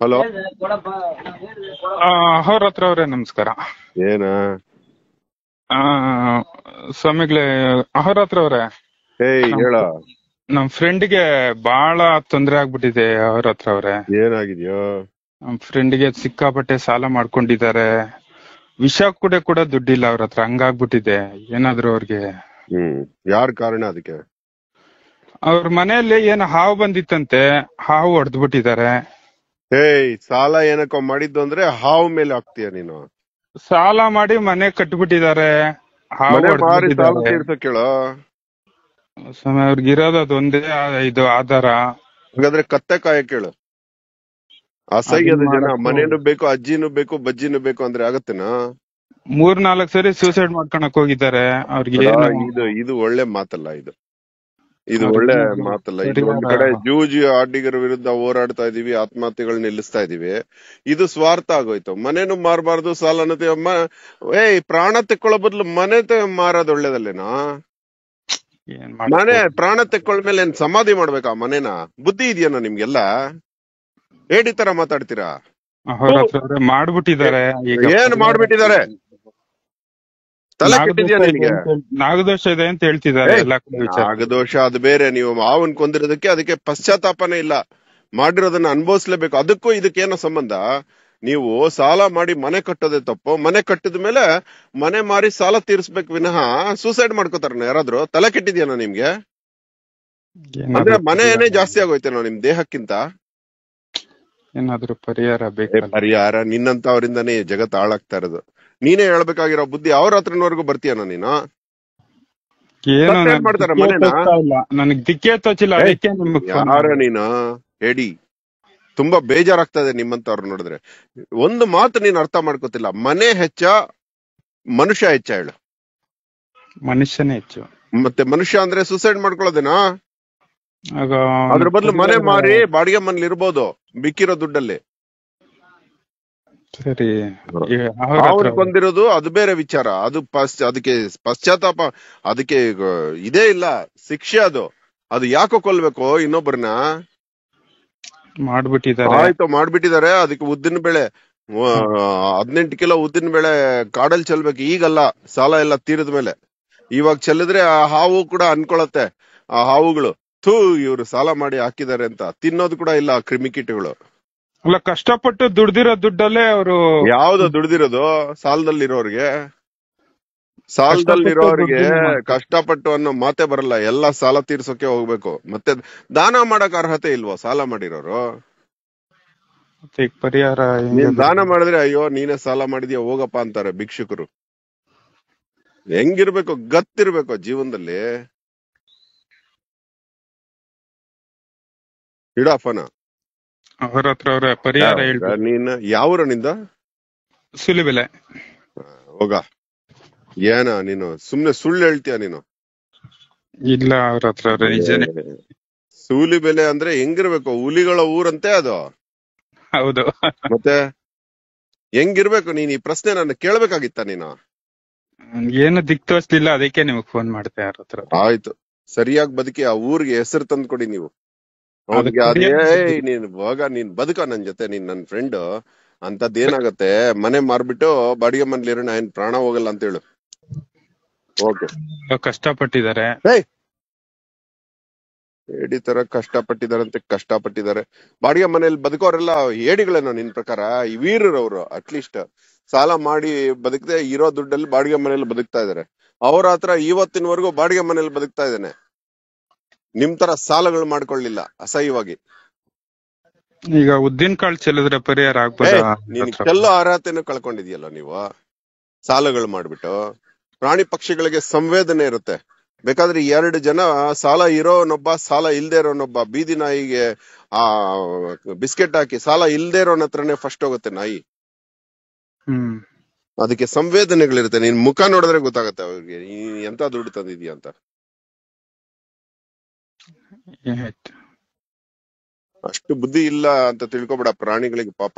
Hello ಅಹೋರಾತ್ರ ಅವರೇ ನಮಸ್ಕಾರ ಏನ ಆ, ಸ್ವಾಮಿಗಳೇ ಅಹೋರಾತ್ರ ಅವರೇ ಏಯ್ ಹೇಳ ನಮ್ ಫ್ರೆಂಡ್ಗೆ ಬಹಳ ತೊಂದರೆ ಆಗ್ಬಿಟ್ಟಿದೆ ಅಹೋರಾತ್ರ ಅವರೇ ಏನಾಗಿದ್ಯೋ ನಮ್ ಫ್ರೆಂಡ್ಗೆ ಸಿಕ್ಕಾಪಟ್ಟೆ ಸಾಲ ಮಾಡ್ಕೊಂಡಿದ್ದಾರೆ ವಿಷ ಕೂಡ ಕೂಡ ದುಡ್ಡಿಲ್ಲ ಅವ್ರ ಹತ್ರ ಹಂಗಾಗ್ಬಿಟ್ಟಿದೆ ಏನಾದ್ರು ಅವ್ರಿಗೆ ಹ್ಮ್ ಯಾರ್ ಕಾರಣ ಅದಕ್ಕೆ ಅವ್ರ ಮನೆಯಲ್ಲಿ ಏನು ಹಾವು ಬಂದಿತ್ತಂತೆ ಹಾವು ಹೊಡೆದ್ಬಿಟ್ಟಿದ್ದಾರೆ ಏಯ್ ಸಾಲ ಏನಕ್ಕೋ ಮಾಡಿದ್ದು ಅಂದ್ರೆ ಹಾವು ಮೇಲೆ ಹಾಕ್ತೀಯ ನೀನು ಸಾಲ ಮಾಡಿ ಮನೆ ಕಟ್ಬಿಟ್ಟಿದ್ದಾರೆ ಹಾವು ಮನೆ ಮಾರಿ ಸಾಲ ಹೊಡೆದ್ಬಿಟ್ಟಿದ್ದಾರೆ ತೀರ್ಸಕ್ ಹೇಳೋ ಸ್ವಾಮಿ ಅವ್ರಿಗೆ ಇರೋದು ಅದೊಂದೇ ಆ- ಇದು ಆಧಾರ ಹಾಗಾದ್ರೆ ಕತ್ತೆ ಕಾಯಕ್ ಹೇಳು ಅಸಹ್ಯದ ಅದನ್ನ ಜನ ಮಾಡಕ್ಕೂ- ಮನೇನು ಬೇಕು ಅಜ್ಜಿನೂ ಬೇಕು ಬಜ್ಜಿನೂ ಬೇಕು ಅಂದ್ರೆ ಆಗತ್ತೇನಾ ಮೂರ್ ನಾಲ್ಕು ಸರಿ ಸೂಸೈಡ್ ಮಾಡ್ಕೊಳಕ್ ಹೋಗಿದ್ದಾರೆ ಅವ್ರಿಗೆ ಏನು ಇದು ಇದು ಒಳ್ಳೆ ಮಾತಲ್ಲ ಇದು ಇದು ಅವ್ರಿಗೆ ಒಳ್ಳೆ ಏನು ಮಾತಲ್ಲ ಇದು ಒಂದ್ ಪರಿಹಾರ- ಕಡೆ ಜೂಜಿ ಆಡಿಗರ ವಿರುದ್ಧ ಹೋರಾಡ್ತಾ ಇದೀವಿ ಆತ್ಮಹತ್ಯೆಗಳು ನಿಲ್ಲಿಸ್ತಾ ಇದೀವಿ ಇದು ಸ್ವಾರ್ಥ ಆಗೋಯ್ತು ಮನೇನು ಮಾರಬಾರ್ದು ಸಾಲನು ತೆ- ಮ- ಏಯ್ ಪ್ರಾಣ ತೆಕ್ಕೊಳ್ಳೋ ಬದಲು ಮನೆ ತೆ- ಮಾರೋದ್ ಒಳ್ಳೇದಲ್ಲೇನಾ ಏನ್ ಮನೆ ಮಾಡಕ್ಕೆ ಪ್ರಾಣ ತೆಕ್ಕೊಳ್ಮೇಲೆ ಏನ್ ಸಮಾಧಿ ಮಾಡ್ಬೇಕಾ ಮನೇನ ಬುದ್ಧಿ ಇದೆಯೇನೋ ನಿಮ್ಗೆಲ್ಲ ಹೇಡಿ ತರ ಮಾತಾಡ್ತೀರಾ ಅವ್ರ ಹತ್ರ ಅವ್ರೆ ಮಾಡ್ಬಿಟ್ಟಿದ್ದಾರೆ ಈಗ ಏನ್ ಮಾಡ್ಬಿಟ್ಟಿದ್ದಾರೆ ತಲೆ ಕೆಟ್ಟಿದ್ಯಾ ನಾಗದೋಷ ಇದೆ ನಿನ್ಗೆ ಅಂತ ಹೇಳ್- ನಾಗದೋಷ ಇದೆ ಅಂತ ಹೇಳ್ತಿದ್ದಾರೆ ಏಯ್, ಎಲ್ಲಾ ಕಡೆ ವಿಚಾರ ನಾಗದೋಷ ಅದು ಬೇರೆ ನೀವು ಮಾವನ್ ಕೊಂದಿರೋದಕ್ಕೆ ಅದಕ್ಕೆ ಪಶ್ಚಾತ್ತಾಪನೇ ಇಲ್ಲ ಮಾಡಿರೋದನ್ನ ಅನುಭವಿಸ್ಲೇಬೇಕು ಅದಕ್ಕೂ ಇದಕ್ಕೇನೋ ಸಂಬಂಧ ನೀವು ಸಾಲ ಮಾಡಿ ಮನೆ ಕಟ್ಟೋದೇ ತಪ್ಪು ಮನೆ ಕಟ್ಟಿದ ಮೇಲೆ ಮನೆ ಮಾರಿ ಸಾಲ ತೀರ್ಸ್ಬೇಕು ವಿನಃ ಸೂಸೈಡ್ ಮಾಡ್ಕೋತಾರ ಯಾರಾದ್ರೂ ತಲೆ ಕೆಟ್ಟಿದ್ಯಾನ ನಿಮ್ಗೆ ಅಂದ್ರೆ ಏನಾದ್ರು ಮನೆ ಏನೇ ಪರಿಹಾರ- ಜಾಸ್ತಿ ಆಗೋಯ್ತೇನೋ ನಿಮ್ ದೇಹಕ್ಕಿಂತ ಏನಾದ್ರು ಪರಿಹಾರ ಏ, ಬೇಕಲ್ಲ ಪರಿಹಾರ ನಿನ್ನಂತ ಅವರಿಂದಾನೇ ಜಗತ್ ಹಾಳಾಗ್ತಾ ಇರೋದು ನೀನೇ ಹೇಳ್ಬೇಕಾಗಿರೋ ಬುದ್ಧಿ ಅವ್ರ ಹತ್ರನವರೆಗೂ ಬರ್ತೀಯನ ನೀನು ಏನು ಮತ್ತೆ ಏನ್ ನನ್ಗ್ ಮಾಡ್ತಾರೆ ದಿಕ್ಕೇ ಮನೆನ? ತೋಚ್ತಾ ಇಲ್ಲ ನನಗ್ ದಿಕ್ಕೇ ತೋಚಿಲ್ಲ ಏಯ್, ಅದಕ್ಕೆ ನಿಮ್ಗ್ phone ಯಾರ ಮಾಡಿದೆ. ನೀನು ಹೇಳಿ ತುಂಬಾ ಬೇಜಾರಾಗ್ತದೆ ನಿಮ್ಮಂತವ್ರು ನೋಡಿದ್ರೆ ಒಂದು ಮಾತು ನೀನ್ ಅರ್ಥ ಮಾಡ್ಕೋತಿಲ್ಲ ಮನೆ ಹೆಚ್ಚ ಮನುಷ್ಯ ಹೆಚ್ಚ ಹೇಳು ಮನುಷ್ಯನೇ ಹೆಚ್ಚು ಮತ್ತೆ ಮನುಷ್ಯ ಅಂದ್ರೆ ಸೂಸೈಡ್ ಮಾಡ್ಕೊಳ್ಳೋದೇನಾ ಆಗ ಅದ್ರ ಬದಲು ಮನೆ ಪರಿಹಾರ- ಮಾರಿ ಬಾಡಿಗೆ ಮನೇಲಿ ಇರ್ಬೋದು ಬಿಕ್ಕಿರೋ ದುಡ್ಡಲ್ಲಿ ಸರಿ ಈ ಅವ್ರ ಹತ್ರ ಅವ್ನ್ ಬಂದಿರೋದು ಅದು ಬೇರೆ ವಿಚಾರ ಅದು ಪಶ್ಚ ಅದಕ್ಕೆ ಪಶ್ಚಾತ್ತಾಪ ಅದಕ್ಕೆ ಈಗ ಇದೇ ಇಲ್ಲ ಶಿಕ್ಷೆ ಅದು ಅದು ಯಾಕೋ ಕೊಲ್ಬೇಕು ಇನ್ನೊಬ್ಬರನ್ನ ಮಾಡ್ಬಿಟ್ಟಿದ್ದಾರೆ ಆಯ್ತು ಮಾಡ್ಬಿಟ್ಟಿದ್ದಾರೆ ಅದಕ್ಕೆ ಉದ್ದಿನ ಬೆಳೆ ಹದಿನೆಂಟು ಕಿಲೋ ಉದ್ದಿನ ಬೆಳೆ ಕಾಡಲ್ಲಿ ಚೆಲ್ಬೇಕು ಈಗಲ್ಲ ಸಾಲ ಎಲ್ಲ ತೀರಿದ ಮೇಲೆ ಇವಾಗ ಚೆಲ್ಲಿದ್ರೆ ಆ ಹಾವು ಕೂಡ ಅನ್ಕೊಳತ್ತೆ ಆ ಹಾವುಗಳು ಥೂ ಇವ್ರು ಸಾಲ ಮಾಡಿ ಹಾಕಿದ್ದಾರೆ ಅಂತ ತಿನ್ನೋದು ಕೂಡ ಇಲ್ಲ ಆ ಕ್ರಿಮಿಕೀಟಗಳು ಅಲ್ಲ ಕಷ್ಟಪಟ್ಟು ದುಡ್ದಿರೋ ದುಡ್ಡಲ್ಲೇ ಅವರು ಯಾವ್ದು ದುಡ್ದಿರೋದು ಸಾಲದಲ್ಲಿರೋರ್ಗೆ ಸಾಲದಲ್ಲಿರೋರ್ಗೆ ಕಷ್ಟಪಟ್ಟು ದುಡ್ಡು ಕಷ್ಟಪಟ್ಟು ಅನ್ನೋ ಮಾತೆ ಬರಲ್ಲ ಎಲ್ಲ ಸಾಲ ತೀರ್ಸೋಕೆ ಹೋಗ್ಬೇಕು ಮತ್ತೆ ದಾನ ಮಾಡಕ್ ಅರ್ಹತೆ ಇಲ್ವೋ ಸಾಲ ಮಾಡಿರೋರು ಮತ್ತೆ ಈಗ ಪರಿಹಾರ ಹೆಂಗೆ ನೀನ್ ದಾನ ಮಾಡಿದ್ರೆ ಅಯ್ಯೋ ನೀನೇ ಸಾಲ ಮಾಡಿದ್ಯಾ ಹೋಗಪ್ಪ ಅಂತಾರೆ ಭಿಕ್ಷುಕರು ಹೆಂಗಿರ್ಬೇಕು ಗತ್ತಿರ್ಬೇಕು ಜೀವನದಲ್ಲಿ ಇಡಪ್ಪನ ಅವ್ರ ಹತ್ರ ಅವ್ರ ಪರಿಹಾರ ಹೇಳ್ಬೇಕು ನೀನ್ ಯಾವೂರ ನಿಂದ ಸುಲಿಬೆಲೆ ಹೋಗ ಏನ ನೀನು ಸುಮ್ನೆ ಸುಳ್ಳು ಹೇಳ್ತೀಯ ನೀನು ಇಲ್ಲ ಅವ್ರ ಹತ್ರ ಅವ್ರೆ ನಿಜನೇ ಸೂಲಿ ಬೆಲೆ ಅಂದ್ರೆ ಹೆಂಗಿರ್ಬೇಕು ಹುಲಿಗಳ ಊರಂತೆ ಅದು ಹೌದು ಮತ್ತೆ ಹೆಂಗಿರ್ಬೇಕು ನೀನ್ ಈ ಪ್ರಶ್ನೆ ನನ್ನ ಕೇಳ್ಬೇಕಾಗಿತ್ತ ನೀನು ಏನು ದಿಕ್ ತೋಚ್ಲಿಲ್ಲ ಅದಕ್ಕೆ ನಿಮಗ್ ಫೋನ್ ಮಾಡ್ತೆ ಅವ್ರ ಹತ್ರ ಆಯ್ತು ಸರಿಯಾಗಿ ಬದುಕಿ ಆ ಊರಿಗೆ ಹೆಸರು ತಂದ್ಕೊಡಿ ನೀವು ಅದಕ್ಕೆ ಅವ್ನಿಗೆ ಅದೇ ಸರಿಯಾಗಿ ಏಯ್ ನೀನ್ ಹೋಗ ನೀನ್ ಬದುಕ ನನ್ ಜೊತೆ ನೀನ್ ನನ್ ಫ್ರೆಂಡ್ ಅಂತದ್ ಏನಾಗತ್ತೆ ಮನೆ ಮಾರ್ಬಿಟ್ಟು ಬಾಡಿಗೆ ಮನೇಲಿ ಇರೋಣ ಏನ್ ಪ್ರಾಣ ಹೋಗಲ್ಲ ಅಂತ ಹೇಳು ಓಕೆ ಕಷ್ಟಪಟ್ಟಿದ್ದಾರೆ ಏಡಿ ತರ ಕಷ್ಟಪಟ್ಟಿದಾರಂತೆ ಕಷ್ಟಪಟ್ಟಿದ್ದಾರೆ ಬಾಡಿಗೆ ಮನೇಲಿ ಬದುಕೋರೆಲ್ಲ ಏಡಿಗಳೇನೋ ನಿನ್ ಪ್ರಕಾರ ಈ ವೀರರವ್ರು ಅಟ್ಲೀಸ್ಟ್ ಸಾಲ ಮಾಡಿ ಬದುಕದೆ ಇರೋ ದುಡ್ಡಲ್ಲಿ ಬಾಡಿಗೆ ಮನೇಲಿ ಬದುಕ್ತಾ ಇದಾರೆ ಅವ್ರ ಹತ್ರ ಇವತ್ತಿನವರೆಗೂ ಬಾಡಿಗೆ ಮನೇಲಿ ಬದುಕ್ತಾ ಇದ್ದಾನೆ ನಿಮ್ ತರ ಸಾಲಗಳು ಮಾಡ್ಕೊಳ್ಳಿಲ್ಲ ಅಸಹ್ಯವಾಗಿ ಈಗ ಉದ್ದಿನ ಕಾಳು ಚೆಲ್ಲಿದ್ರೆ ಪರಿಹಾರ ಏ, ಆಗ್ಬೋದಾ ನೀನ್ ಕೆಲ್ಲ ಅರ್ಹತೆನೂ ಕಳ್ಕೊಂಡಿದ್ಯಲ್ಲ ನೀವು ಸಾಲಗಳು ಮಾಡ್ಬಿಟ್ಟು ಪ್ರಾಣಿ ಪಕ್ಷಿಗಳಿಗೆ ಸಂವೇದನೆ ಇರುತ್ತೆ ಬೇಕಾದ್ರೆ ಎರಡು ಜನ ಸಾಲ ಇರೋನೊಬ್ಬ ಸಾಲ ಇಲ್ದೇ ಇರೋನೊಬ್ಬ ಬೀದಿ ನಾಯಿಗೆ ಆ ಬಿಸ್ಕೆಟ್ ಹಾಕಿ ಸಾಲ ಇಲ್ದೇ ಇರೋನ್ ಹತ್ರನೇ ಫಸ್ಟ್ ಹೋಗುತ್ತೆ ನಾಯಿ ಹ್ಮ್ ಅದಕ್ಕೆ ಸಂವೇದನೆಗಳಿರುತ್ತೆ ನೀನ್ ಮುಖ ನೋಡಿದ್ರೆ ಗೊತ್ತಾಗತ್ತೆ ಅವ್ರಿಗೆ ನೀನ್ ಎಂತ ದುಡ್ಡು ತಂದಿದ್ಯಾ ಅಂತ ಆಯ್ತು. ಅಷ್ಟು ಬುದ್ಧಿ ಇಲ್ಲ ಅಂತ ತಿಳ್ಕೊಬೇಡ ಪ್ರಾಣಿಗಳಿಗೆ ಪಾಪ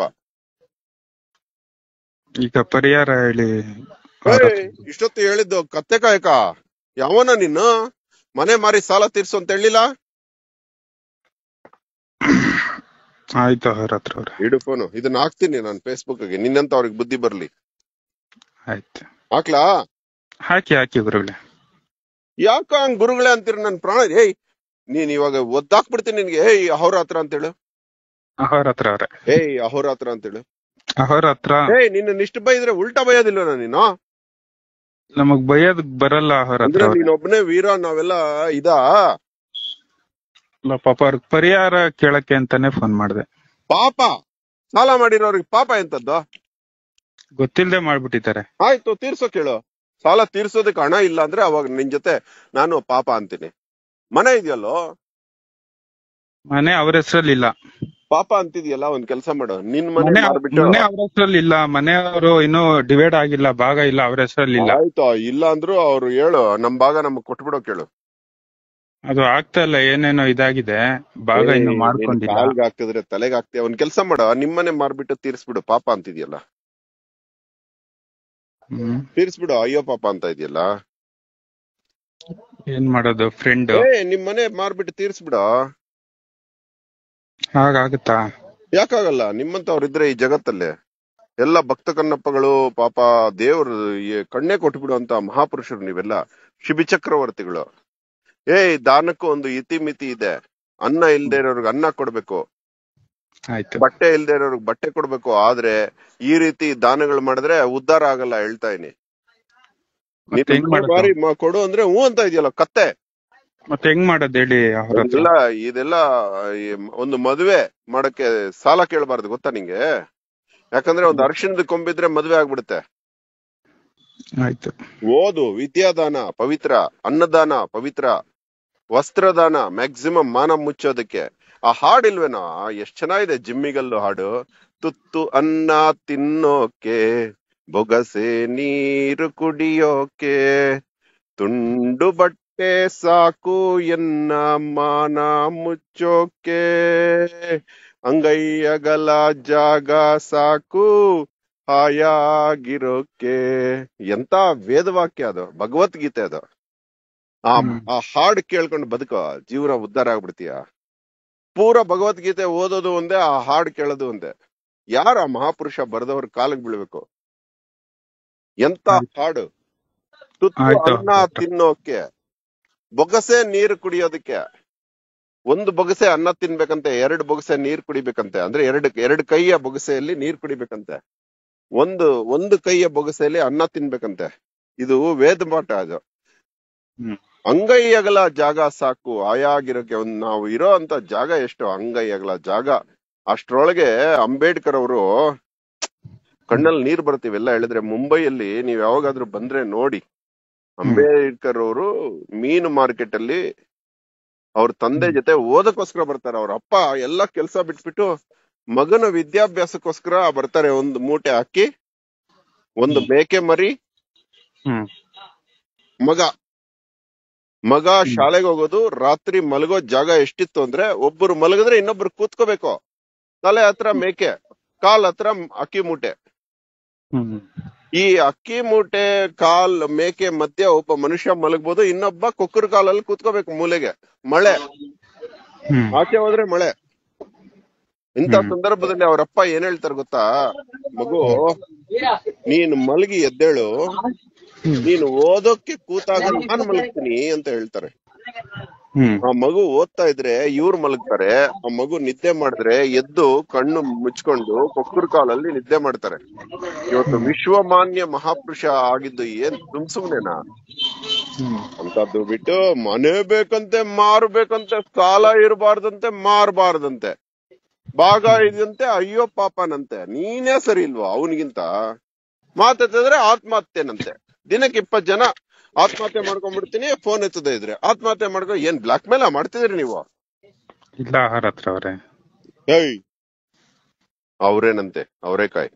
ಈಗ ಪರಿಹಾರ ಹೇಳಿ ಅವ್ರ ಏಯ್, ಇಷ್ಟೊತ್ತು ಹೇಳಿದ್ದು ಕತ್ತೆ ಕಾಯಕ ಯಾವನ ನೀನು ಮನೆ ಮಾರಿ ಸಾಲ ತೀರ್ಸು ಅಂತ ಹೇಳಿಲ್ಲ ಆಯ್ತು ಅವ್ರ ಹತ್ರ ಅವ್ರೆ ಇಡು ಫೋನು ಇದನ್ನ ಹಾಕ್ತೀನಿ ನಾನು ಫೇಸ್ಬುಕ್ ಗೆ ನಿನ್ನಂತ ಅವ್ರಿಗೆ ಬುದ್ಧಿ ಬರ್ಲಿ ಆಯ್ತು ಹಾಕ್ಲಾ ಹಾಕಿ ಹಾಕಿ ಗುರುಗಳೇ ಯಾಕ ಹಂಗ್ ಗುರುಗಳೇ ಅಂತೀರ ನನ್ ಪ್ರಾಣ ಏಯ್ ನೀನ್ ಇವಾಗ ಒದ್ದಾಕ್ಬಿಡ್ತೀನಿ ನಿನ್ಗೆ ಏಯ್ ಅಹೋರಾತ್ರ ಅಂತೇಳು ಅವ್ರ ಹತ್ರ ಅವ್ರೆ ಏಯ್ ಅಹೋರಾತ್ರ ಅಂತೇಳು ಅವ್ರ ಹತ್ರ ಏಯ್ ನಿನ್ನ ಇಷ್ಟ ಬೈದ್ರೆ ಉಲ್ಟಾ ಬೈಯೋದಿಲ್ವನ ನೀನು ನಮಗ್ ಬೈಯೋದ್ ಬರಲ್ಲ ಅವ್ರ ಹತ್ರ ಅಂದ್ರೆ ಅವ್ರೆ. ನೀನೊಬ್ನೇ ವೀರ ನಾವೆಲ್ಲ ಇದಾ ಇಲ್ಲ ಪಾಪ ಅವ್ರಿಗೆ ಪರಿಹಾರ ಕೇಳಕ್ಕೆ ಅಂತಾನೆ ಫೋನ್ ಮಾಡ್ದೆ ಪಾಪ ಸಾಲ ಮಾಡಿರೋರಿಗೆ ಪಾಪ ಎಂತದ್ದು ಗೊತ್ತಿಲ್ದೆ ಮಾಡ್ಬಿಟ್ಟಿದ್ದಾರೆ ಆಯ್ತು ತೀರ್ಸೋ ಕೇಳು ಸಾಲ ತೀರ್ಸೋದಕ್ಕೆ ಹಣ ಇಲ್ಲ ಅಂದ್ರೆ ಅವಾಗ ನಿನ್ ಜೊತೆ ನಾನು ಪಾಪ ಅಂತೀನಿ ಮನೆ ಇದೆಯಲ್ಲೋ ಮನೆ ಅವ್ರ ಹೆಸರಲ್ಲಿ ಇಲ್ಲ ಪಾಪ ಅಂತಿದ್ಯಲ್ಲ ಒಂದ್ ಕೆಲಸ ಮಾಡು ನಿನ್ ಮನೆ ಮನೆ ಮಾರ್ಬಿಟ್ಟು ಮನೆ ಅವ್ರ ಹೆಸರಲ್ಲಿ ಇಲ್ಲ ಮನೆಯವರು ಇನ್ನೂ ಡಿವೈಡ್ ಆಗಿಲ್ಲ ಭಾಗ ಇಲ್ಲ ಅವ್ರ ಹೆಸರಲ್ಲಿ ಇಲ್ಲ ಆಯ್ತು ಇಲ್ಲ ಅಂದ್ರು ಅವ್ರು ಹೇಳು ನಮ್ ಭಾಗ ನಮಗ್ ಕೊಟ್ಬಿಡೋ ಕೇಳು ಅದು ಆಗ್ತಾ ಇಲ್ಲ ಏನೇನೋ ಇದಾಗಿದೆ ಭಾಗ ಇನ್ನು ಮಾಡ್ಕೊಂಡಿಲ್ಲ ಕಾಲ್ಗೆ ಹಾಕಿದ್ರೆ ತಲೆಗೆ ಹಾಕ್ತೀಯ ಒಂದ್ ಕೆಲಸ ಮಾಡು ನಿಮ್ಮನೆ ಮಾರ್ಬಿಟ್ಟು ತೀರ್ಸ್ಬಿಡು ಪಾಪ ಅಂತಿದ್ಯಲ್ಲ ಹ್ಮ್ ತೀರ್ಸ್ಬಿಡು ಅಯ್ಯೋ ಪಾಪ ಅಂತ ಇದೆಯಲ್ಲ ಏನ್ ಮಾಡೋದು ಫ್ರೆಂಡ್ ಏ ನಿಮ್ ಮನೆ ಮಾರ್ಬಿಟ್ಟು ತೀರ್ಸ್ಬಿಡ ಹಾಗಾಗುತ್ತಾ ಯಾಕಾಗಲ್ಲ ನಿಮ್ಮಂತವ್ರಿದ್ರೆ ಈ ಜಗತ್ತಲ್ಲಿ ಎಲ್ಲ ಭಕ್ತ ಕನ್ನಪ್ಪಗಳು ಪಾಪ ದೇವ್ರು ಈ ಕಣ್ಣೇ ಕೊಟ್ಬಿಡುವಂತ ಮಹಾಪುರುಷರು ನೀವೆಲ್ಲ ಶಿಬಿ ಚಕ್ರವರ್ತಿಗಳು ಏಯ್ ದಾನಕ್ಕೂ ಒಂದು ಇತಿಮಿತಿ ಇದೆ ಅನ್ನ ಇಲ್ದೇ ಇರೋರ್ಗೆ ಅನ್ನ ಕೊಡ್ಬೇಕು ಆಯ್ತು ಬಟ್ಟೆ ಇಲ್ದೇ ಇರೋರ್ಗೆ ಬಟ್ಟೆ ಕೊಡ್ಬೇಕು ಆದ್ರೆ ಈ ರೀತಿ ದಾನಗಳು ಮಾಡಿದ್ರೆ ಉದ್ಧಾರ ಆಗಲ್ಲ ಹೇಳ್ತಾ ಇದೀನಿ ಮತ್ತೆ ಹೆಂಗ್ ನೀನ್ ಮಾಡೋದು ಬಾರಿ ಮ- ಕೊಡು ಅಂದ್ರೆ ಹ್ಞೂ ಅಂತ ಇದೆಯಲ್ಲ ಕತ್ತೆ ಮತ್ತೆ ಹೆಂಗ್ ಮಾಡೋದ್ ಹೇಳಿ ಅವ್ರ ಹತ್ರ ಇದೆಲ್ಲ ಇದೆಲ್ಲ ಈ ಒಂದು ಮದುವೆ ಮಾಡಕ್ಕೆ ಸಾಲ ಕೇಳಬಾರ್ದು ಗೊತ್ತಾ ನಿಂಗೆ ಯಾಕಂದ್ರೆ ಒಂದು ಅರಿಶಿಣದ ಕೊಂಬಿದ್ರೆ ಮದುವೆ ಆಗ್ಬಿಡುತ್ತೆ ಆಯ್ತು ಓದು ವಿದ್ಯಾದಾನ ಪವಿತ್ರ ಅನ್ನದಾನ ಪವಿತ್ರ ವಸ್ತ್ರದಾನ ಮ್ಯಾಕ್ಸಿಮಮ್ ಮಾನ ಮುಚ್ಚೋದಕ್ಕೆ ಆ ಹಾಡ್ ಇಲ್ವೇನೋ ಎಷ್ಟ್ ಚೆನ್ನಾಗಿದೆ ಜಿಮ್ಮಿಗಲ್ಲು ಹಾಡು ತುತ್ತು ಅನ್ನ ತಿನ್ನೋಕೆ ಬೊಗಸೆ ನೀರು ಕುಡಿಯೋಕೆ ತುಂಡು ಬಟ್ಟೆ ಸಾಕು ಎನ್ನ ಮಾನ ಮುಚ್ಚೋಕೆ ಅಂಗೈಯಗಲ ಜಾಗ ಸಾಕು ಹಾಯಾಗಿರೋಕೆ ಎಂತ ವೇದವಾಕ್ಯ ಅದು ಭಗವದ್ಗೀತೆ ಅದು ಆ ಹ್ಮ್. ಆ ಹಾಡ್ ಕೇಳ್ಕೊಂಡು ಬದುಕೋ ಜೀವನ ಉದ್ಧಾರ ಆಗ್ಬಿಡ್ತೀಯ ಪೂರ ಭಗವದ್ಗೀತೆ ಓದೋದು ಒಂದೇ ಆ ಹಾಡ್ ಕೇಳೋದು ಒಂದೇ ಯಾರ ಆ ಮಹಾಪುರುಷ ಬರೆದವ್ರ ಕಾಲಿಗೆ ಬೀಳ್ಬೇಕು ಎಂತ ಹಾಡು ತುತ್ತು ಆಯ್ತು. ಅನ್ನ ತಿನ್ನೋಕೆ ಬೊಗಸೆ ನೀರು ಕುಡಿಯೋದಕ್ಕೆ ಒಂದು ಬೊಗಸೆ ಅನ್ನ ತಿನ್ಬೇಕಂತೆ ಎರಡು ಬೊಗಸೆ ನೀರ್ ಕುಡಿಬೇಕಂತೆ ಅಂದ್ರೆ ಎರಡು ಎರಡು ಕೈಯ ಬೊಗಸೆಯಲ್ಲಿ ನೀರ್ ಕುಡಿಬೇಕಂತೆ ಒಂದು ಒಂದು ಕೈಯ ಬೊಗಸೆಯಲ್ಲಿ ಅನ್ನ ತಿನ್ಬೇಕಂತೆ ಇದು ವೇದ ಪಾಠ ಅದು ಹ್ಮ್. ಅಂಗೈ ಅಗಲ ಜಾಗ ಸಾಕು ಆಯಾಗಿರೋಕೆ ಒಂದ್ ನಾವು ಇರೋ ಅಂತ ಜಾಗ ಎಷ್ಟು ಅಂಗೈ ಅಗಲ ಜಾಗ ಅಷ್ಟ್ರೊಳಗೆ ಅಂಬೇಡ್ಕರ್ ಅವರು ಕಣ್ಣಲ್ಲಿ ನೀರ್ ಬರ್ತೀವೆಲ್ಲ ಹೇಳಿದ್ರೆ ಮುಂಬೈಯಲ್ಲಿ ನೀವ್ ಯಾವಾಗಾದ್ರೂ ಬಂದ್ರೆ ನೋಡಿ ಅಂಬೇಡ್ಕರ್ ಅವರು ಮೀನು ಮಾರ್ಕೆಟ್ ಅಲ್ಲಿ ಅವ್ರ ತಂದೆ ಜೊತೆ ಓದಕ್ಕೋಸ್ಕರ ಬರ್ತಾರೆ ಅವ್ರ ಅಪ್ಪ ಎಲ್ಲ ಕೆಲ್ಸ ಬಿಟ್ಬಿಟ್ಟು ಮಗನ ವಿದ್ಯಾಭ್ಯಾಸಕ್ಕೋಸ್ಕರ ಬರ್ತಾರೆ ಒಂದು ಮೂಟೆ ಅಕ್ಕಿ ಒಂದು ಮೇಕೆ ಮರಿ ಹ್ಮ್ ಮಗ ಮಗ ಶಾಲೆಗೆ ಹೋಗೋದು ರಾತ್ರಿ ಮಲಗೋ ಜಾಗ ಎಷ್ಟಿತ್ತು ಅಂದ್ರೆ ಒಬ್ಬರು ಮಲಗಿದ್ರೆ ಇನ್ನೊಬ್ರು ಕೂತ್ಕೋಬೇಕು ತಲೆ ಹತ್ರ ಮೇಕೆ ಕಾಲ್ ಹತ್ರ ಅಕ್ಕಿ ಮೂಟೆ ಹ್ಮ್ ಈ ಅಕ್ಕಿ ಮೂಟೆ ಕಾಲ್ ಮೇಕೆ ಮಧ್ಯ ಒಬ್ಬ ಮನುಷ್ಯ ಮಲಗ್ಬೋದು ಇನ್ನೊಬ್ಬ ಕೊಕ್ಕರ್ ಕಾಲಲ್ಲಿ ಕೂತ್ಕೋಬೇಕು ಮೂಲೆಗೆ ಮಳೆ ಹ್ಮ್ ಆಚೆ ಹೋದ್ರೆ ಮಳೆ ಇಂಥ ಹ್ಮ್. ಸಂದರ್ಭದಲ್ಲಿ ಅವರಪ್ಪ ಏನ್ ಹೇಳ್ತಾರೆ ಗೊತ್ತಾ ಮಗು ನೀನು ಮಲಗಿ ಎದ್ದೇಳು ಹ್ಮ್. ನೀನು ಓದೋಕೆ ಕೂತಾಗ ನಾನ್ ಮಲಗ್ತೀನಿ ಅಂತ ಹೇಳ್ತಾರೆ ಹ್ಮ್ ಆ ಮಗು ಓದ್ತಾ ಇದ್ರೆ ಇವ್ರು ಮಲಗ್ತಾರೆ ಆ ಮಗು ನಿದ್ದೆ ಮಾಡಿದ್ರೆ ಎದ್ದು ಕಣ್ಣು ಮುಚ್ಕೊಂಡು ಕೊಕ್ಕರ್ ಕಾಲಲ್ಲಿ ನಿದ್ದೆ ಮಾಡ್ತಾರೆ ಇವತ್ತು ವಿಶ್ವಮಾನ್ಯ ಮಹಾಪುರುಷ ಆಗಿದ್ದು ಏನ್ ಸುಮ್ ಸುಮ್ನೆನಾ ಹ್ಮ್ ಅಂತದ್ದು ಬಿಟ್ಟು ಮನೆ ಬೇಕಂತೆ ಮಾರ್ಬೇಕಂತೆ ಸಾಲ ಇರಬಾರ್ದಂತೆ ಮಾರಬಾರ್ದಂತೆ ಭಾಗ ಇದಂತೆ ಅಯ್ಯೋ ಪಾಪನಂತೆ ನೀನೇ ಸರಿ ಇಲ್ವಾ ಅವನಿಗಿಂತ ಮಾತೆತ್ತಿದ್ರೆ ಆತ್ಮಹತ್ಯೆನಂತೆ ದಿನಕ್ಕೆ ಇಪ್ಪತ್ ಜನ ಆತ್ಮಹತ್ಯೆ ಮಾಡ್ಕೊಂಡ್ಬಿಡ್ತೀನಿ ಫೋನ್ ಎತ್ತದೇ ಇದ್ರೆ ಆತ್ಮಹತ್ಯೆ ಮಾಡ್ಕೊ ಏನ್ ಬ್ಲಾಕ್ ಮೇಲ ಮಾಡ್ತಿದ್ರಿ ನೀವು ಇಲ್ಲ ಅವ್ರ ಹತ್ರ ಅವ್ರೆ ಏಯ್ ಅವ್ರೇನಂತೆ ಅವರೇಕಾಯ್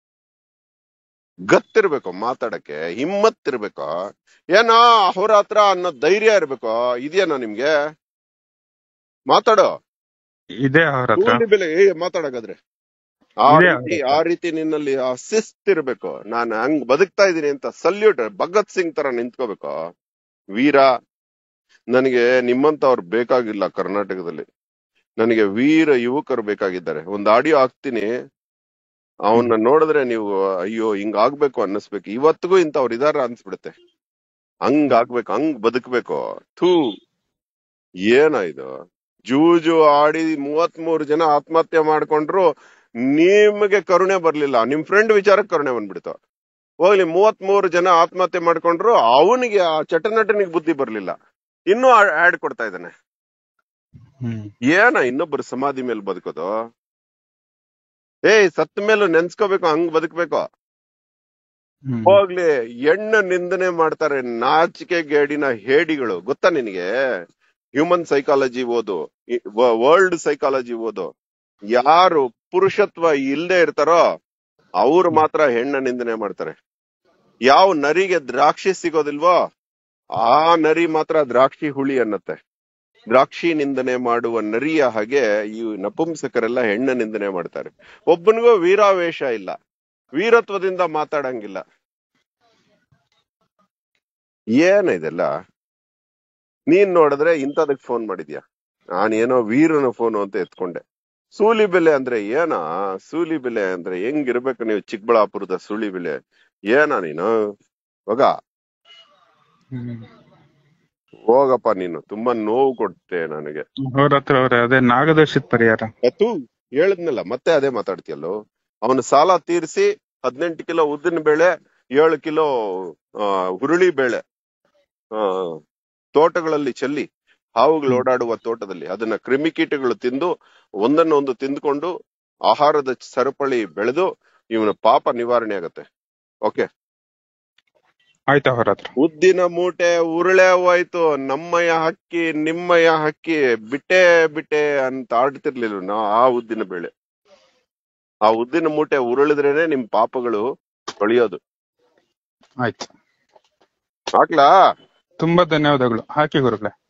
ಗತ್ತಿರ್ಬೇಕು ಮಾತಾಡಕ್ಕೆ ಹಿಮ್ಮತ್ತಿರ್ಬೇಕು ಏನೋ ಅವ್ರ ಹತ್ರ ಅನ್ನೋ ಧೈರ್ಯ ಇರ್ಬೇಕು ಇದೆಯೇನೋ ನಿಮ್ಗೆ ಮಾತಾಡೋ ಇದೆ ಅವ್ರ ಹತ್ರ ಕೂಲಿ ಬೆಲೆ ಏ ಮಾತಾಡಕಾದ್ರೆ ಆ ಇದೆ ರೀತಿ ಆ ರೀತಿ ನಿನ್ನಲ್ಲಿ ಆ ಶಿಸ್ತಿರ್ಬೇಕು ನಾನು ಹಂಗ್ ಬದುಕ್ತಾ ಇದೀನಿ ಅಂತ ಸಲ್ಯೂಟ್ ಭಗತ್ ಸಿಂಗ್ ತರ ನಿಂತ್ಕೋಬೇಕು ವೀರ ನನಗೆ ನಿಮ್ಮಂತವ್ರು ಬೇಕಾಗಿಲ್ಲ ಕರ್ನಾಟಕದಲ್ಲಿ ನನಗೆ ವೀರ ಯುವಕರು ಬೇಕಾಗಿದ್ದಾರೆ ಒಂದ್ ಆಡಿಯೋ ಹಾಕ್ತೀನಿ ಅವನ್ನ ನೋಡಿದ್ರೆ ನೀವು ಅಯ್ಯೋ ಹಿಂಗ್ ಆಗ್ಬೇಕು ಅನ್ನಿಸ್ಬೇಕು ಇವತ್ತಿಗೂ ಇಂಥವ್ರು ಇದಾರ ಅನ್ಸ್ಬಿಡುತ್ತೆ ಹಂಗ್ ಆಗ್ಬೇಕು ಹಂಗ್ ಬದುಕ್ಬೇಕು ಥೂ ಏನ ಇದು ಜೂಜು ಆಡಿ ಮೂವತ್ ಮೂರು ಜನ ಆತ್ಮಹತ್ಯೆ ಮಾಡ್ಕೊಂಡ್ರು ನಿಮಗೆ ಕರುಣೆ ಬರ್ಲಿಲ್ಲ ನಿಮ್ ಫ್ರೆಂಡ್ ವಿಚಾರಕ್ಕೆ ಕರುಣೆ ಬಂದ್ಬಿಡ್ತು ಹೋಗ್ಲಿ ಮೂವತ್ ಮೂರು ಜನ ಆತ್ಮಹತ್ಯೆ ಮಾಡ್ಕೊಂಡ್ರು ಅವನಿಗೆ ಆ ಚಟನಟನಿಗೆ ಬುದ್ಧಿ ಬರ್ಲಿಲ್ಲ ಇನ್ನೂ ಆಡ್ ಕೊಡ್ತಾ ಇದ್ದಾನೆ ಹ್ಮ್ ಏನ ಇನ್ನೊಬ್ಬರು ಸಮಾಧಿ ಮೇಲೆ ಬದುಕೋದು ಏಯ್ ಸತ್ತ ಮೇಲೂ ನೆನ್ಸ್ಕೋಬೇಕು ಹಂಗ್ ಬದುಕ್ಬೇಕು ಹ್ಮ್ ಹೋಗ್ಲಿ ಹೆಣ್ಣು ನಿಂದನೆ ಮಾಡ್ತಾರೆ ನಾಚಿಕೆ ಗೇಡಿನ ಹೇಡಿಗಳು ಗೊತ್ತಾ ನಿನಗೆ ಹ್ಯೂಮನ್ ಸೈಕಾಲಜಿ ಓದು ವರ್ಲ್ಡ್ ಸೈಕಾಲಜಿ ಓದು ಯಾರು ಪುರುಷತ್ವ ಇಲ್ಲದೆ ಇರ್ತಾರೋ ಅವ್ರು ಮಾತ್ರ ಹೆಣ್ಣ ನಿಂದನೆ ಮಾಡ್ತಾರೆ ಯಾವ ನರಿಗೆ ದ್ರಾಕ್ಷಿ ಸಿಗೋದಿಲ್ವೋ ಆ ನರಿ ಮಾತ್ರ ದ್ರಾಕ್ಷಿ ಹುಳಿ ಅನ್ನತ್ತೆ ದ್ರಾಕ್ಷಿ ನಿಂದನೆ ಮಾಡುವ ನರಿಯ ಹಾಗೆ ಈ ನಪುಂಸಕರೆಲ್ಲ ಹೆಣ್ಣ ನಿಂದನೆ ಮಾಡ್ತಾರೆ ಒಬ್ಬನಿಗೂ ವೀರಾವೇಶ ಇಲ್ಲ ವೀರತ್ವದಿಂದ ಮಾತಾಡಂಗಿಲ್ಲ ಏನ ಇದೆಲ್ಲ ನೀನ್ ನೋಡಿದ್ರೆ ಇಂಥದಕ್ ಫೋನ್ ಮಾಡಿದ್ಯಾ ನಾನೇನೋ ವೀರನ ಫೋನು ಅಂತ ಎತ್ಕೊಂಡೆ ಸೂಲಿ ಬೆಲೆ ಅಂದ್ರೆ ಏನ ಸೂಲಿ ಬೆಲೆ ಅಂದ್ರೆ ಹೆಂಗಿರ್ಬೇಕು ನೀವು ಚಿಕ್ಕಬಳ್ಳಾಪುರದ ಸೂಲಿ ಬೆಲೆ ಏನ ನೀನು ಹೋಗ ಹ್ಮ್ ಹೋಗಪ್ಪ ನೀನು ತುಂಬಾ ನೋವು ಕೊಡ್ತೆ ನನಗೆ ಅವ್ರ ಹತ್ರ ಅವ್ರೆ ಅದೇ ನಾಗದೋಷದ ಪರಿಹಾರ ಅತ್ತು ಹೇಳದ್ನಲ್ಲ ಮತ್ತೆ ಅದೇ ಮಾತಾಡ್ತಿಯಲ್ಲೋ ಅವನು ಸಾಲ ತೀರಿಸಿ ಹದಿನೆಂಟು ಕಿಲೋ ಉದ್ದಿನ ಬೇಳೆ ಏಳು ಕಿಲೋ ಆ, ಹುರುಳಿ ಬೇಳೆ ಆ, ತೋಟಗಳಲ್ಲಿ ಚೆಲ್ಲಿ ಹಾವುಗಳು ಓಡಾಡುವ ತೋಟದಲ್ಲಿ ಅದನ್ನ ಕ್ರಿಮಿಕೀಟಗಳು ತಿಂದು ಒಂದನ್ನೊಂದು ತಿಂದ್ಕೊಂಡು ಆಹಾರದ ಸರಪಳಿ ಬೆಳೆದು ಇವನ ಪಾಪ ನಿವಾರಣೆ ಆಗತ್ತೆ ಓಕೆ ಆಯ್ತಾ ಅವ್ರ ಹತ್ರ ಉದ್ದಿನ ಮೂಟೆ ಉರುಳೆ ಹೋಯ್ತು ನಮ್ಮಯ್ಯ ಹಕ್ಕಿ ನಿಮ್ಮಯ್ಯ ಹಕ್ಕಿ ಬಿಟ್ಟೆ ಬಿಟ್ಟೆ ಅಂತ ಆಡ್ತಿರ್ಲಿಲ್ಲ ನಾ ಆ ಉದ್ದಿನ ಬೇಳೆ ಆ ಉದ್ದಿನ ಮೂಟೆ ಉರುಳಿದ್ರೇನೆ ನಿಮ್ ಪಾಪಗಳು ತೊಳೆಯೋದು ಆಯ್ತು ಹಾಕ್ಲಾ ತುಂಬಾ ಧನ್ಯವಾದಗಳು ಹಾಕಿ ಗುರುಗಳೇ